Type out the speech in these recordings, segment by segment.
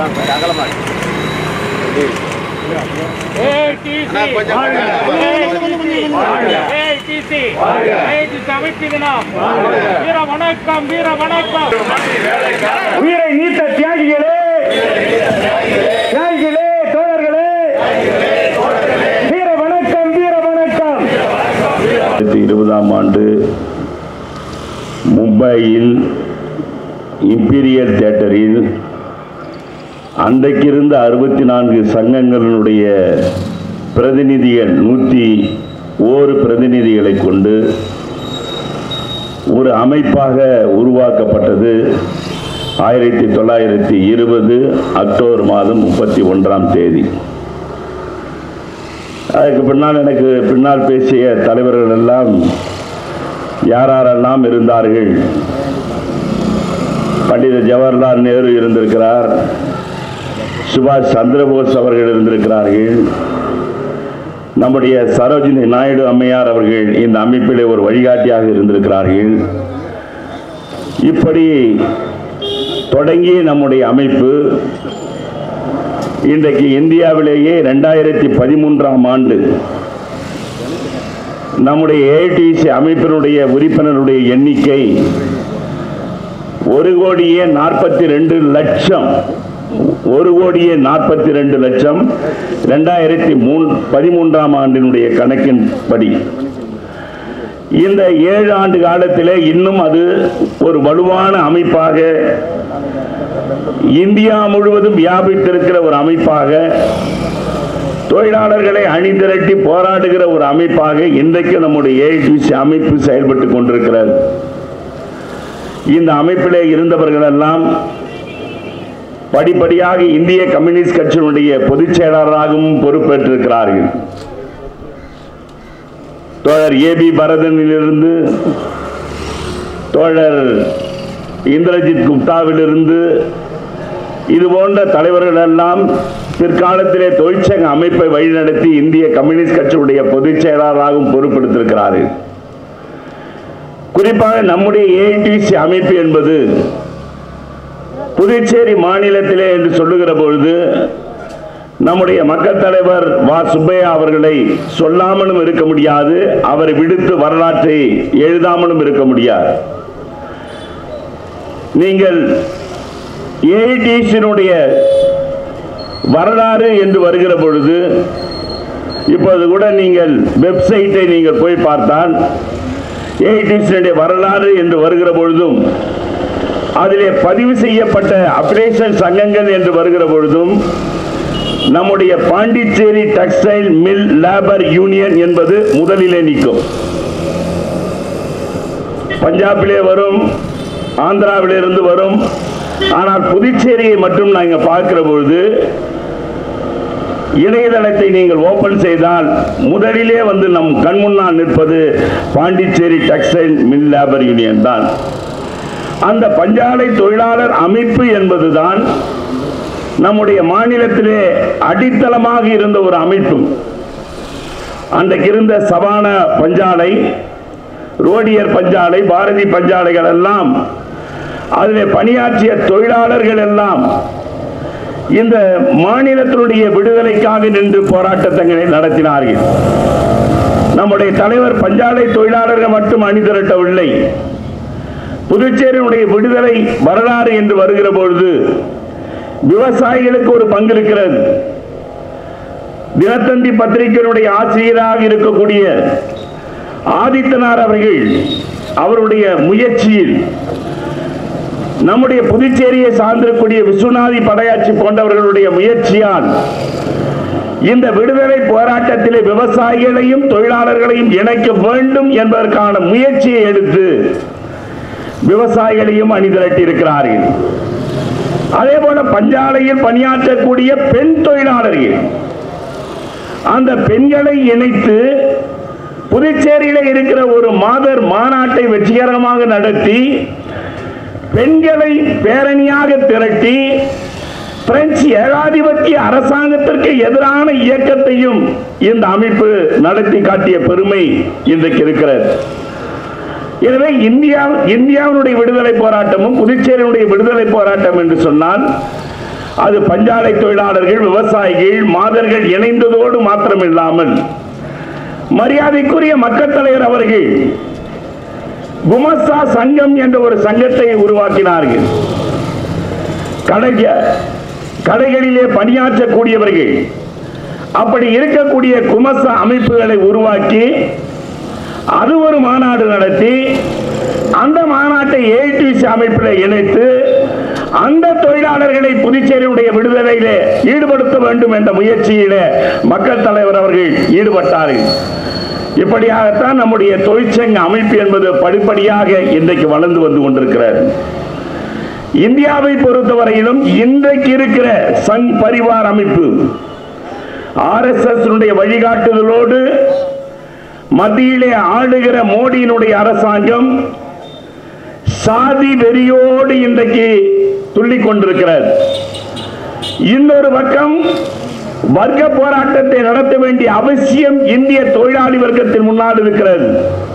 வீர வணக்கம் வீர வணக்கம் உயிரை நீத்த தியாகிகளே தியாகிகளே தோழர்களே வீர வணக்கம் வீர வணக்கம் ரெண்டாயிரத்தி இருபதாம் ஆண்டு மும்பையில் இம்பீரியல் தியேட்டரில் அன்றைக்கிருந்த அறுபத்தி நான்கு சங்கங்களினுடைய பிரதிநிதிகள் நூற்றி ஓரு பிரதிநிதிகளை கொண்டு ஒரு அமைப்பாக உருவாக்கப்பட்டது ஆயிரத்தி தொள்ளாயிரத்தி இருபது அக்டோபர் மாதம் முப்பத்தி ஒன்றாம் தேதி அதுக்கு பின்னால் எனக்கு பின்னால் பேசிய தலைவர்கள் எல்லாம் யாரெல்லாம் இருந்தார்கள் பண்டித ஜவஹர்லால் நேரு இருந்திருக்கிறார் சுபாஷ் சந்திரபோஸ் அவர்கள் இருந்திருக்கிறார்கள் நம்முடைய சரோஜினி நாயுடு அம்மையார் அவர்கள் இந்த அமைப்பிலே ஒரு வழிகாட்டியாக இருந்திருக்கிறார்கள் இப்படி தொடங்கிய நம்முடைய அமைப்பு இன்றைக்கு இந்தியாவிலேயே ரெண்டாயிரத்தி பதிமூன்றாம் ஆண்டு நம்முடைய ஏடிசி அமைப்பினுடைய உறுப்பினருடைய எண்ணிக்கை ஒரு கோடியே நாற்பத்தி ரெண்டு லட்சம் ஒரு கோடியே நாற்பத்தி ரெண்டு லட்சம் ரெண்டாயிரத்தி மூணு பதிமூன்றாம் ஆண்டினுடைய கணக்கின்படி இந்த ஏழு ஆண்டு காலத்திலே இன்னும் அது ஒரு வலுவான அமைப்பாக இந்தியா முழுவதும் வியாபித்திருக்கிற ஒரு அமைப்பாக தொழிலாளர்களை அணிதிரட்டி போராடுகிற ஒரு அமைப்பாக இன்றைக்கு நம்முடைய ஏஐடிசி அமைப்பு செயல்பட்டு கொண்டிருக்கிறது இந்த அமைப்பிலே இருந்தவர்கள் எல்லாம் படிப்படியாக இந்திய கம்யூனிஸ்ட் கட்சியினுடைய பொதுச் செயலாளராகவும் பொறுப்பேற்றிருக்கிறார்கள் தோழர் ஏபி பரதனிலிருந்து தோழர் இந்திரஜித் குப்தாவிலிருந்து இது போன்ற தலைவர்கள் எல்லாம் பிற்காலத்திலே தொழிற்சங்க அமைப்பை வழிநடத்தி இந்திய கம்யூனிஸ்ட் கட்சியுடைய பொதுச் செயலாளராகவும் பொறுப்பெடுத்திருக்கிறார்கள் குறிப்பாக நம்முடைய ஏடிசி அமைப்பு என்பது புதுச்சேரி மாநிலத்திலே என்று சொல்லுகிற பொழுது நம்முடைய மக்கள் தலைவர் வா சுப்பையா அவர்களை சொல்லாமலும் இருக்க முடியாது அவரை விடுத்து வரலாற்றை எழுதாமலும் இருக்க முடியாது நீங்கள் ஏடிசியினுடைய வரலாறு என்று வருகிற பொழுது இப்போது கூட நீங்கள் வெப்சைட்டை நீங்கள் போய் பார்த்தால் ஏடிசியினுடைய வரலாறு என்று வருகிற பொழுதும் அதிலே பதிவு செய்யப்பட்ட அப்ரேஷன் சங்கங்கள் என்று வருகிற பொழுதும் நம்முடைய Pondicherry textile mill labour union என்பது முதலிலே நிற்கும் பஞ்சாபிலே வரும் ஆந்திராவிலிருந்து வரும் ஆனால் புதுச்சேரியை மட்டும் நாங்கள் பார்க்கிற பொழுது இணையதளத்தை நீங்கள் ஓபன் செய்தால் முதலிலே வந்து நம் கண் முன்னால் நிற்பது Pondicherry textile mill labour union தான் அந்த பஞ்சாலை தொழிலாளர் அமைப்பு என்பதுதான் நம்முடைய மாநிலத்திலே அடித்தளமாக இருந்த ஒரு அமைப்பு அன்றைக்கு இருந்த சபான பஞ்சாலை ரோடியர் பஞ்சாலை பாரதி பஞ்சாலைகள் எல்லாம் அதில் பணியாற்றிய தொழிலாளர்கள் எல்லாம் இந்த மாநிலத்தினுடைய விடுதலைக்காக நின்று போராட்டத்தங்களை நடத்தினார்கள் நம்முடைய தலைவர் பஞ்சாலை தொழிலாளர்கள் மட்டும் அணிதிரட்டவில்லை புதுச்சேரியினுடைய விடுதலை வரலாறு என்று வருகிற பொழுது விவசாயிகளுக்கு ஒரு பங்கு இருக்கிறது தினத்தந்தி பத்திரிகையினுடைய ஆசிரியராக இருக்கக்கூடிய ஆதித்தனார் அவர்கள் அவருடைய முயற்சியில் நம்முடைய புதுச்சேரியை சார்ந்திருக்கக்கூடிய விஸ்வநாதி படையாட்சி போன்றவர்களுடைய முயற்சியால் இந்த விடுதலை போராட்டத்திலே விவசாயிகளையும் தொழிலாளர்களையும் இணைக்க வேண்டும் என்பதற்கான முயற்சியை எடுத்து விவசாயிகளையும் அணிதிரட்டி இருக்கிறார்கள் அதே போல பஞ்சாலையில் பணியாற்றக்கூடிய பெண் தொழிலாளர்கள் அந்த பெண்களை இணைத்து புதுச்சேரியில் இருக்கிற ஒரு மாதர் மாநாட்டை வெற்றிகரமாக நடத்தி பெண்களை பேரணியாக திரட்டி பிரெஞ்சு ஏகாதிபத்திய அரசாங்கத்திற்கு எதிரான இயக்கத்தையும் இந்த அமைப்பு நடத்தி காட்டிய பெருமை இன்றைக்கு இருக்கிறது எனவே இந்தியா இந்தியாவினுடைய விடுதலை போராட்டமும் புதுச்சேரியினுடைய விடுதலை போராட்டம் என்று சொன்னால் அது பஞ்சாலை தொழிலாளர்கள் விவசாயிகள் மாதர்கள் இணைந்ததோடு மாத்திரமில்லாமல் மரியாதைக்குரிய மக்கள் தலைவர் அவர்கள் குமஸ்தா சங்கம் என்ற ஒரு சங்கத்தை உருவாக்கினார்கள் கடைக கடைகளிலே பணியாற்றக்கூடியவர்கள் அப்படி இருக்கக்கூடிய குமஸ்தா அமைப்புகளை உருவாக்கி அது ஒரு மாநாடு நடத்தி அந்த மாநாட்டை ஏடிசி அமைப்பில் இணைத்து அந்த தொழிலாளர்களை புதுச்சேரியுடைய விடுதலையிலே ஈடுபடுத்த வேண்டும் என்ற முயற்சியிலே மக்கள் தலைவர் அவர்கள் ஈடுபட்டார்கள் இப்படியாகத்தான் நம்முடைய தொழிற்சங்க அமைப்பு என்பது படிப்படியாக இன்றைக்கு வளர்ந்து வந்து கொண்டிருக்கிறது இந்தியாவை பொறுத்தவரையிலும் இன்றைக்கு இருக்கிற சங் பரிவார் அமைப்பு ஆர்எஸ்எஸ் வழிகாட்டுதலோடு மத்தியிலே ஆளுகிற மோடியினுடைய அரசாங்கம் சாதி வெறியோடு இன்றைக்கு துள்ளிக் கொண்டிருக்கிறது இன்னொரு பக்கம் வர்க்க போராட்டத்தை நடத்த வேண்டிய அவசியம் இந்திய தொழிலாளி வர்க்கத்தின் முன்னால் இருக்கிறது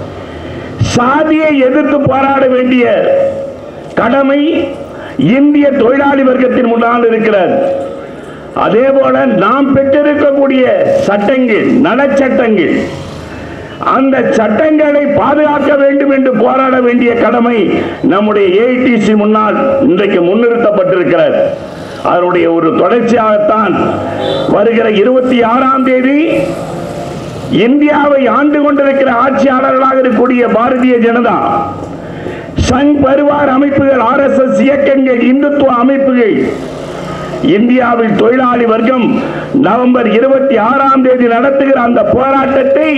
சாதியை எதிர்த்து போராட வேண்டிய கடமை இந்திய தொழிலாளி வர்க்கத்தின் முன்னால் இருக்கிறது அதே போல நாம் பெற்றிருக்கக்கூடிய சட்டங்கள் நலச்சட்டங்கள் அந்த சட்டங்களை பாதுகாக்க வேண்டும் என்று போராட வேண்டிய கடமை நம்முடைய ஏஐடிசி முன்னால் இன்றைக்கு முன்னிறுத்தப்பட்டிருக்கிறது அதனுடைய ஒரு தொடர்ச்சியாகத்தான் வருகிற இருபத்தி ஆறாம் தேதி இந்தியாவை ஆண்டு கொண்டிருக்கிற ஆட்சியாளர்களாக இருக்கக்கூடிய பாரதிய ஜனதா சங் பரிவார் அமைப்புகள் ஆர்எஸ்எஸ் இயக்கங்கள் இந்துத்துவ அமைப்புகள் இந்தியாவில் தொழிலாளி வர்க்கம் நவம்பர் இருபத்தி ஆறாம் தேதி நடத்துகிற அந்த போராட்டத்தை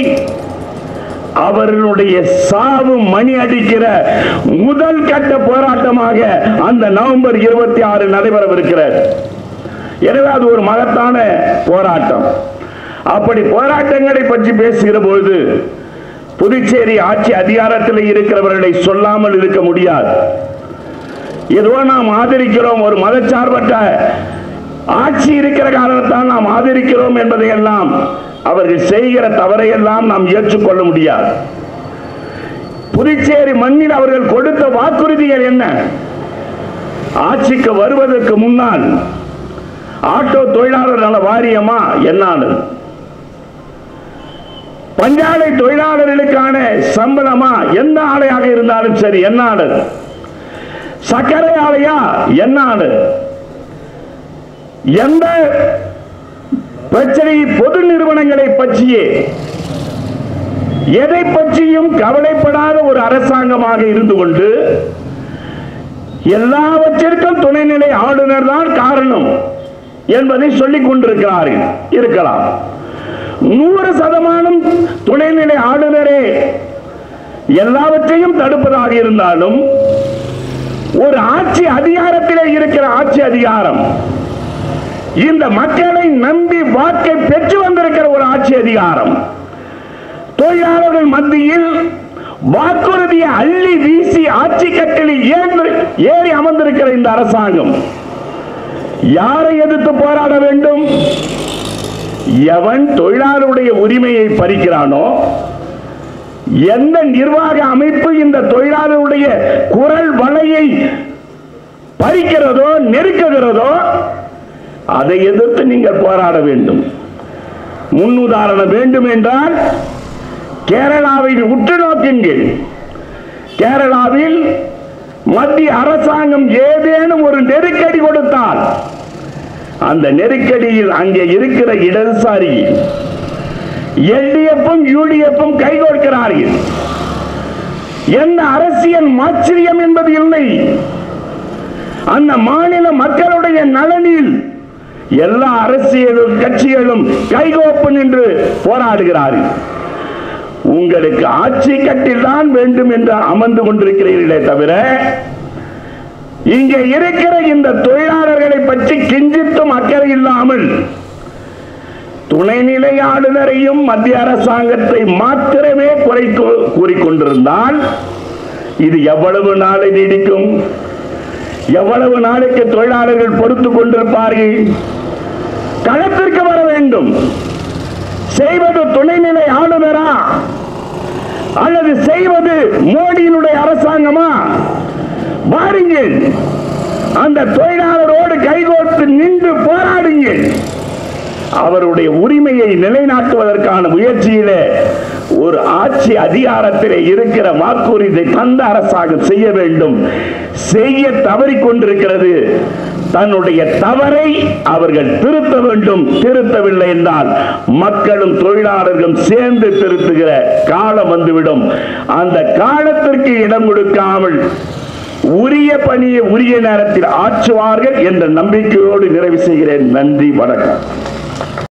அவர்களுடைய சாவு மணி அடிக்கிற முதல் கட்ட போராட்டமாக அந்த நவம்பர் இருபத்தி ஆறு நடைபெறவிருக்கிறது எனவே அது ஒரு மகத்தான போராட்டம் அப்படி போராட்டங்களை பற்றி பேசுகிற பொழுது புதுச்சேரி ஆட்சி அதிகாரத்தில் இருக்கிறவர்களை சொல்லாமல் இருக்க முடியாது ஏதோ நாம் ஆதரிக்கிறோம் ஒரு மதச்சார்பற்ற ஆட்சி இருக்கிற காரணத்தால் நாம் ஆதரிக்கிறோம் என்பதையெல்லாம் அவர்கள் செய்கிற தவறையெல்லாம் நாம் ஏற்றுக்கொள்ள முடியாது புதுச்சேரி மண்ணில் அவர்கள் கொடுத்த வாக்குறுதிகள் என்ன ஆட்சிக்கு வருவதற்கு முன்னால் ஆட்டோ தொழிலாளர் நல வாரியமா என்னானது பஞ்சாலை தொழிலாளர்களுக்கான சம்பளமா எந்த ஆலையாக இருந்தாலும் சரி என்னானது சர்க்கரை ஆலையா என்னானது எந்த பிரச்சனை பொது நிறுவனங்களை பற்றியே எதை பற்றியும் கவலைப்படாத ஒரு அரசாங்கமாக இருந்து கொண்டு எல்லாவற்றிற்கும் துணைநிலை ஆளுநர் தான் காரணம் என்பதை சொல்லிக் கொண்டிருக்கிறார்கள் இருக்கலாம் நூறு சதமானம் துணைநிலை ஆளுநரே எல்லாவற்றையும் தடுப்பதாக இருந்தாலும் ஒரு ஆட்சி அதிகாரத்திலே இருக்கிற ஆட்சி அதிகாரம் இந்த மக்களை நம்பி வாக்கை பெற்று வந்திருக்கிற ஒரு ஆட்சி அதிகாரம் தொழிலாளர்கள் மத்தியில் வாக்குறுதியை அள்ளி வீசி ஆட்சி கட்டிலில் ஏன்று ஏறி அமர்ந்திருக்கிற இந்த அரசாங்கம் யாரை எதிர்த்து போராட வேண்டும் எவன் தொழிலாளருடைய உரிமையை பறிக்கிறானோ எந்த நிர்வாக அமைப்பு இந்த தொழிலாளருடைய குரல் வலையை பறிக்கிறதோ நெருக்குகிறதோ அதை எதிர்த்து நீங்கள் போராட வேண்டும் முன்னுதாரணம் வேண்டும் என்றால் கேரளாவில் உற்று நோக்குங்கள் கேரளாவில் மத்திய அரசாங்கம் ஏதேனும் ஒரு நெருக்கடி கொடுத்தால் அந்த நெருக்கடியில் அங்கே இருக்கிற இடதுசாரி எல்டிஎஃப்பும் யூடிஎஃப்பும் கைகோர்க்கிறார்கள் என்ன அரசியல் மாச்சரியம் என்பது இல்லை அந்த மாநில மக்களுடைய நலனில் எல்லா அரசியல் கட்சிகளும் கைகோப்பு நின்று போராடுகிறார்கள் உங்களுக்கு ஆட்சி கட்டில் தான் வேண்டும் என்று அமர்ந்து கொண்டிருக்கிறீர்களே தவிர இங்கே இருக்கிற இந்த தொழிலாளர்களை பற்றி கிஞ்சித்தும் அக்கறை இல்லாமல் துணைநிலை ஆளுநரையும் மத்திய அரசாங்கத்தை மாத்திரமே குறை கூ- கூறிக்கொண்டிருந்தால் இது எவ்வளவு நாளை நீடிக்கும் எவ்வளவு நாளைக்கு தொழிலாளர்கள் பொறுத்துக் கொண்டிருப்பார்கள் களத்திற்கு வர வேண்டும் செய்வது துணைநிலை ஆளுநரா அல்லது செய்வது மோடியினுடைய அரசாங்கமா வாருங்கள் அந்த தொழிலாளரோடு கைகோர்த்து நின்று போராடுங்கள் அவருடைய உரிமையை நிலைநாட்டுவதற்கான முயற்சியிலே ஒரு ஆட்சி அதிகாரத்திலே இருக்கிற வாக்குறுதி தந்த அரசாங்கம் செய்ய வேண்டும் செய்ய தவறிக் கொண்டிருக்கிறது தன்னுடைய தவறை அவர்கள் திருத்த வேண்டும் திருத்தவில்லை என்றால் மக்களும் தொழிலாளர்களும் சேர்ந்து திருத்துகிற காலம் வந்துவிடும் அந்த காலத்திற்கு இடம் கொடுக்காமல் உரிய பணியை உரிய நேரத்தில் ஆற்றுவார்கள் என்ற நம்பிக்கையோடு நிறைவு செய்கிறேன் நன்றி வணக்கம்